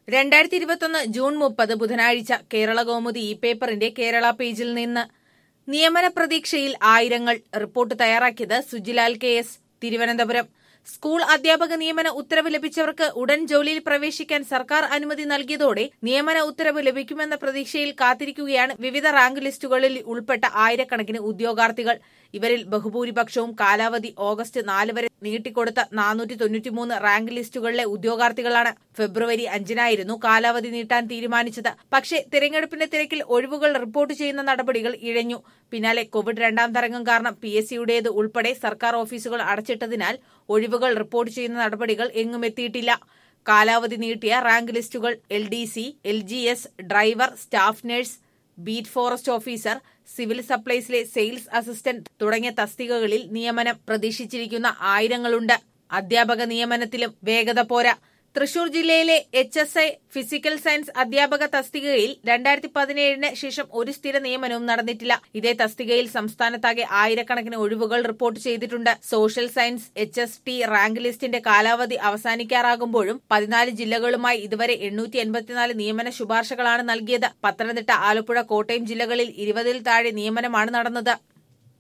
രണ്ടായിരത്തി ഇരുപത്തൊന്ന് ജൂൺ മുപ്പത് ബുധനാഴ്ച കേരള കൗമുദി ഇ പേപ്പറിന്റെ കേരള പേജിൽ നിന്ന് നിയമന പ്രതീക്ഷയിൽ ആയിരങ്ങൾ റിപ്പോർട്ട് തയ്യാറാക്കിയത് Sujilal K S Thiruvananthapuram school അധ്യാപക നിയമന ഉത്തരവ് ലഭിച്ചവർക്ക് ഉടൻ ജോലിയിൽ പ്രവേശിക്കാൻ സർക്കാർ അനുമതി നൽകിയതോടെ നിയമന ഉത്തരവ് ലഭിക്കുമെന്ന പ്രതീക്ഷയിൽ കാത്തിരിക്കുകയാണ് വിവിധ റാങ്ക് ലിസ്റ്റുകളിൽ ഉൾപ്പെട്ട ആയിരക്കണക്കിന് ഉദ്യോഗാർത്ഥികൾ ഇവരിൽ ബഹുഭൂരിപക്ഷവും കാലാവധി ഓഗസ്റ്റ് നാല് വരെ നീട്ടിക്കൊടുത്ത നാനൂറ്റി തൊണ്ണൂറ്റിമൂന്ന് റാങ്ക് ലിസ്റ്റുകളിലെ ഉദ്യോഗാർത്ഥികളാണ് ഫെബ്രുവരി അഞ്ചിനായിരുന്നു കാലാവധി നീട്ടാൻ തീരുമാനിച്ചത് പക്ഷേ തിരഞ്ഞെടുപ്പിന്റെ തിരക്കിൽ ഒഴിവുകൾ റിപ്പോർട്ട് ചെയ്യുന്ന നടപടികൾ ഇഴഞ്ഞു പിന്നാലെ കോവിഡ് രണ്ടാം തരംഗം കാരണം പി എസ് സിയുടേത് ഉൾപ്പെടെ സർക്കാർ ഓഫീസുകൾ അടച്ചിട്ടതിനാൽ ഒഴിവുകൾ റിപ്പോർട്ട് ചെയ്യുന്ന നടപടികൾ എങ്ങും എത്തിയിട്ടില്ല കാലാവധി നീട്ടിയ റാങ്ക് ലിസ്റ്റുകൾ L D C L G S driver staff nurse beat forest officer civil സപ്ലൈസിലെ സെയിൽസ് അസിസ്റ്റന്റ് തുടങ്ങിയ തസ്തികകളിൽ നിയമനം പ്രതീക്ഷിച്ചിരിക്കുന്ന ആയിരങ്ങളുണ്ട് അധ്യാപക നിയമനത്തിലും വേഗത പോരാ തൃശൂർ ജില്ലയിലെ H S I physical science അധ്യാപക തസ്തികയിൽ രണ്ടായിരത്തി പതിനേഴിന് ശേഷം ഒരു സ്ഥിര നിയമനവും നടന്നിട്ടില്ല ഇതേ തസ്തികയിൽ സംസ്ഥാനത്താകെ ആയിരക്കണക്കിന് ഒഴിവുകൾ റിപ്പോർട്ട് ചെയ്തിട്ടുണ്ട് social science H S T rank ലിസ്റ്റിന്റെ കാലാവധി അവസാനിക്കാറാകുമ്പോഴും പതിനാല് ജില്ലകളുമായി ഇതുവരെ എണ്ണൂറ്റി എൺപത്തിനാല് നിയമന ശുപാർശകളാണ് നൽകിയത് പത്തനംതിട്ട ആലപ്പുഴ കോട്ടയം ജില്ലകളിൽ ഇരുപതിൽ താഴെ നിയമനമാണ് നടന്നത്